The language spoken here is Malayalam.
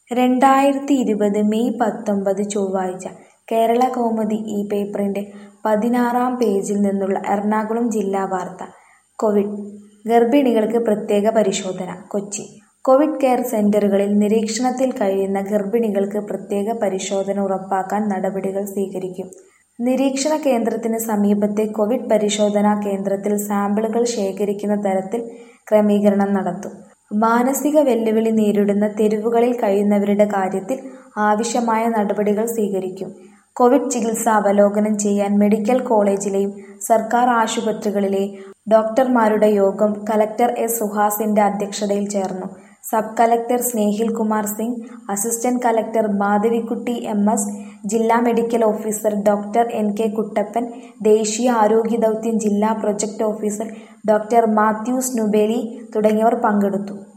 രണ്ടായിരത്തി ഇരുപത് മെയ് പത്തൊമ്പത് ചൊവ്വാഴ്ച കേരള കൗമുദി ഈ പേപ്പറിന്റെ പതിനാറാം പേജിൽ നിന്നുള്ള എറണാകുളം ജില്ലാ വാർത്ത കോവിഡ് ഗർഭിണികൾക്ക് പ്രത്യേക പരിശോധന കൊച്ചി കോവിഡ് കെയർ സെന്ററുകളിൽ നിരീക്ഷണത്തിൽ കഴിയുന്ന ഗർഭിണികൾക്ക് പ്രത്യേക പരിശോധന ഉറപ്പാക്കാൻ നടപടികൾ സ്വീകരിക്കും നിരീക്ഷണ കേന്ദ്രത്തിന് സമീപത്തെ കോവിഡ് പരിശോധനാ കേന്ദ്രത്തിൽ സാമ്പിളുകൾ ശേഖരിക്കുന്ന തരത്തിൽ ക്രമീകരണം നടത്തും മാനസിക വെല്ലുവിളി നേരിടുന്ന തെരുവുകളിൽ കഴിയുന്നവരുടെ കാര്യത്തിൽ ആവശ്യമായ നടപടികൾ സ്വീകരിക്കും കോവിഡ് ചികിത്സ അവലോകനം ചെയ്യാൻ മെഡിക്കൽ കോളേജിലെയും സർക്കാർ ആശുപത്രികളിലെയും ഡോക്ടർമാരുടെ യോഗം കലക്ടർ എസ് സുഹാസിന്റെ അധ്യക്ഷതയിൽ ചേർന്നു sub collector Snehil Kumar Singh assistant collector Madhavikutty M S ജില്ലാ medical officer doctor N K Kuttappan ദേശീയ ആരോഗ്യ ദൗത്യം ജില്ലാ project officer doctor Mathews Nubeli തുടങ്ങിയവർ പങ്കെടുത്തു